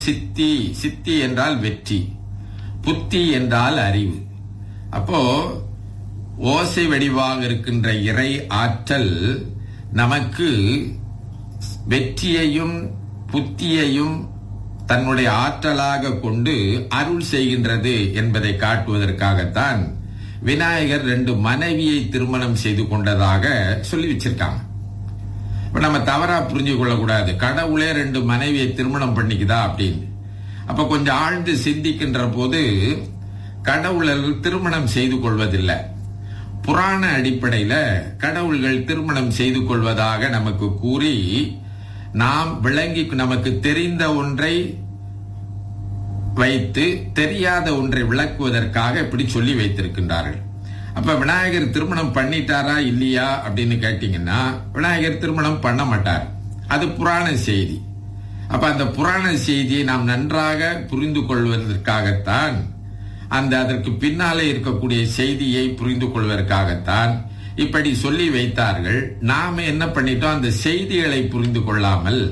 சித்தி சித்தி என்றால் வெற்றி புத்தி என்றால் அறிவு அப்போ ஓசை வடிவாக இருக்கின்ற இறை ஆற்றல் நமக்கு வெற்றியையும் புத்தியையும் தன்னுடைய ஆற்றலாக கொண்டு அருள் செய்கின்றது என்பதை காட்டுவதற்காகத்தான் விநாயகர் ரெண்டு மனைவியை திருமணம் செய்து கொண்டதாக சொல்லி வச்சிருக்காங்க இப்ப நம்ம தவறா புரிஞ்சு கொள்ளக்கூடாது கடவுளே ரெண்டு மனைவியை திருமணம் பண்ணிக்குதா அப்படின்னு அப்ப கொஞ்சம் ஆழ்ந்து சிந்திக்கின்ற போது கடவுளர்கள் திருமணம் செய்து கொள்வதில்லை புராண அடிப்படையில கடவுள்கள் திருமணம் செய்து கொள்வதாக நமக்கு கூறி நாம் விளங்கி நமக்கு தெரிந்த ஒன்றை வைத்து தெரியாத ஒன்றை விளக்குவதற்காக இப்படி சொல்லி வைத்திருக்கின்றார்கள் அப்ப விநாயகர் திருமணம் பண்ணிட்டாரா இல்லையா அப்படின்னு கேட்டீங்கன்னா விநாயகர் திருமணம் பண்ண மாட்டார் அது புராண செய்தி அப்ப அந்த புராண செய்தியை நாம் நன்றாக புரிந்து கொள்வதற்காகத்தான் அந்த அதற்கு பின்னாலே இருக்கக்கூடிய செய்தியை புரிந்து கொள்வதற்காகத்தான் இப்படி சொல்லி வைத்தார்கள் நாம என்ன பண்ணிட்டோம் அந்த செய்திகளை புரிந்து கொள்ளாமல்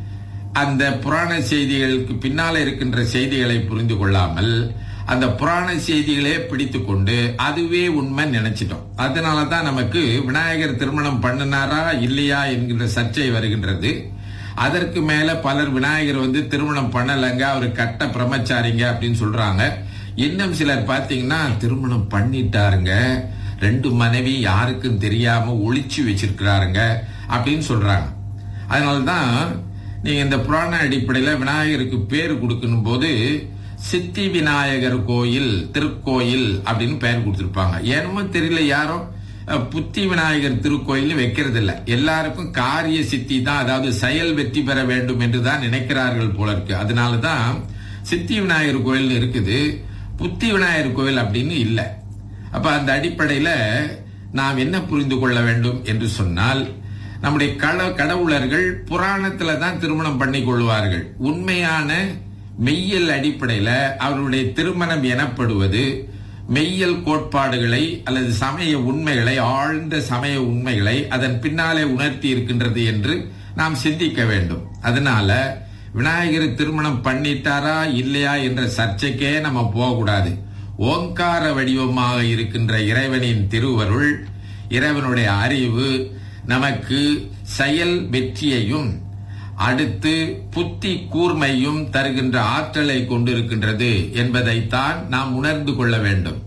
அந்த புராண செய்திகளுக்கு பின்னால இருக்கின்ற செய்திகளை புரிந்து கொள்ளாமல் அந்த புராண செய்திகளே பிடித்து கொண்டு அதுவே உண்மை நினைச்சிட்டோம் அதனால தான் நமக்கு விநாயகர் திருமணம் பண்ணினாரா இல்லையா என்கின்ற சர்ச்சை வருகின்றது அதற்கு மேல பலர் விநாயகர் வந்து திருமணம் பண்ணலைங்க அவர் கட்ட பிரம்மச்சாரிங்க அப்படின்னு சொல்றாங்க இன்னும் சிலர் பாத்தீங்கன்னா திருமணம் பண்ணிட்டாருங்க ரெண்டு மனைவி யாருக்கும் தெரியாம ஒளிச்சு வச்சிருக்கிறாருங்க அப்படின்னு சொல்றாங்க அதனால்தான் நீங்க இந்த புராண அடிப்படையில விநாயகருக்கு பேர் கொடுக்கணும் போது சித்தி விநாயகர் கோயில் திருக்கோயில் அப்படின்னு பெயர் கொடுத்திருப்பாங்க ஏனமோ தெரியல யாரும் புத்தி விநாயகர் திருக்கோயில் வைக்கிறது இல்ல எல்லாருக்கும் காரிய சித்தி தான் அதாவது செயல் வெற்றி பெற வேண்டும் என்று தான் நினைக்கிறார்கள் போல இருக்கு அதனாலதான் சித்தி விநாயகர் கோயில் இருக்குது புத்தி விநாயகர் கோயில் அப்படின்னு இல்லை அப்ப அந்த அடிப்படையில நாம் என்ன புரிந்து கொள்ள வேண்டும் என்று சொன்னால் நம்முடைய கள கடவுளர்கள் புராணத்துல தான் திருமணம் பண்ணி கொள்வார்கள் உண்மையான மெய்யல் அடிப்படையில அவருடைய திருமணம் எனப்படுவது மெய்யல் கோட்பாடுகளை அல்லது சமய உண்மைகளை ஆழ்ந்த சமய உண்மைகளை அதன் பின்னாலே உணர்த்தி இருக்கின்றது என்று நாம் சிந்திக்க வேண்டும் அதனால விநாயகர் திருமணம் பண்ணிட்டாரா இல்லையா என்ற சர்ச்சைக்கே நம்ம போகக்கூடாது ஓங்கார வடிவமாக இருக்கின்ற இறைவனின் திருவருள் இறைவனுடைய அறிவு நமக்கு செயல் வெற்றியையும் அடுத்து புத்தி கூர்மையும் தருகின்ற ஆற்றலை கொண்டிருக்கின்றது என்பதைத்தான் நாம் உணர்ந்து கொள்ள வேண்டும்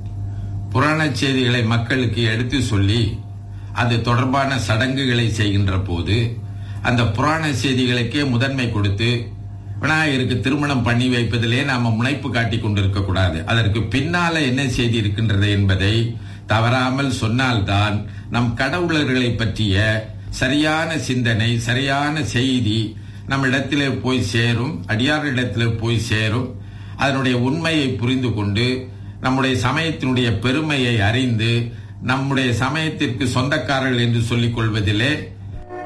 புராண செய்திகளை மக்களுக்கு எடுத்து சொல்லி அது தொடர்பான சடங்குகளை செய்கின்ற போது அந்த புராண செய்திகளுக்கே முதன்மை கொடுத்து விநாயகருக்கு திருமணம் பண்ணி வைப்பதிலே நாம முனைப்பு காட்டி கொண்டிருக்க கூடாது அதற்கு பின்னால என்ன செய்தி இருக்கின்றது என்பதை தவறாமல் சொன்னால்தான் நம் கடவுளர்களை பற்றிய சரியான சிந்தனை சரியான செய்தி நம்ம இடத்திலே போய் சேரும் அடியாரிடத்திலே போய் சேரும் அதனுடைய உண்மையை புரிந்து கொண்டு நம்முடைய சமயத்தினுடைய பெருமையை அறிந்து நம்முடைய சமயத்திற்கு சொந்தக்காரர்கள் என்று சொல்லிக் கொள்வதிலே